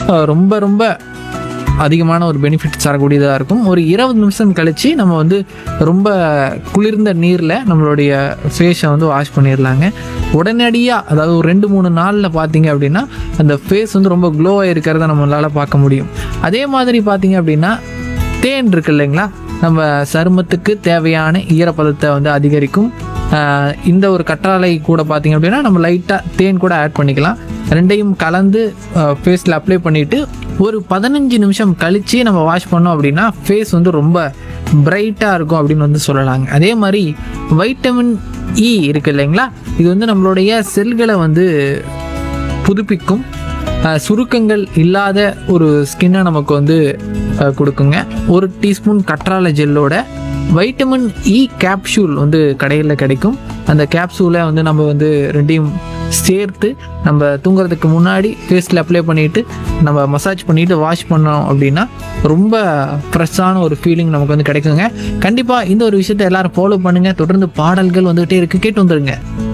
அஹ், ரொம்ப ரொம்ப அதிகமான ஒரு பெனிஃபிட் தரக்கூடியதாக இருக்கும் ஒரு இருபது நிமிஷம் கழித்து நம்ம வந்து ரொம்ப குளிர்ந்த நீரில் நம்மளுடைய ஃபேஸை வந்து வாஷ் பண்ணிடலாங்க உடனடியாக அதாவது ஒரு ரெண்டு மூணு நாளில் பார்த்தீங்க அப்படின்னா அந்த ஃபேஸ் வந்து ரொம்ப க்ளோவாக இருக்கிறத நம்மளால் பார்க்க முடியும் அதே மாதிரி பார்த்தீங்க அப்படின்னா தேன் இருக்கு இல்லைங்களா நம்ம சருமத்துக்கு தேவையான ஈரப்பதத்தை வந்து அதிகரிக்கும் ஆஹ் இந்த ஒரு கற்றாழை கூட பார்த்தீங்க அப்படின்னா நம்ம லைட்டாக தேன் கூட ஆட் பண்ணிக்கலாம் ரெண்டையும் கலந்து ஃபேஸில் அப்ளை பண்ணிவிட்டு ஒரு பதினஞ்சு நிமிஷம் கழித்து நம்ம வாஷ் பண்ணோம் அப்படின்னா ஃபேஸ் வந்து ரொம்ப பிரைட்டாக இருக்கும் அப்படின்னு வந்து சொல்லலாங்க அதே மாதிரி வைட்டமின் இ இருக்கு இல்லைங்களா இது வந்து நம்மளுடைய செல்களை வந்து புதுப்பிக்கும் அஹ், சுருக்கங்கள் இல்லாத ஒரு ஸ்கின்னை நமக்கு வந்து அஹ், கொடுக்குங்க ஒரு டீஸ்பூன் கற்றாழை ஜெல்லோட வைட்டமின் இ கேப்சூல் வந்து கடையில் கிடைக்கும் அந்த கேப்சூலை வந்து நம்ம வந்து ரெண்டையும் சேர்த்து நம்ம தூங்குறதுக்கு முன்னாடி ஃபேஸில் அப்ளை பண்ணிவிட்டு நம்ம மசாஜ் பண்ணிவிட்டு வாஷ் பண்ணோம் அப்படின்னா ரொம்ப ஃப்ரெஷ்ஷான ஒரு ஃபீலிங் நமக்கு வந்து கிடைக்குங்க கண்டிப்பாக இந்த ஒரு விஷயத்தை எல்லாரும் ஃபாலோ பண்ணுங்கள் தொடர்ந்து பாடல்கள் வந்துகிட்டே இருக்குது கேட்டு வந்துருங்க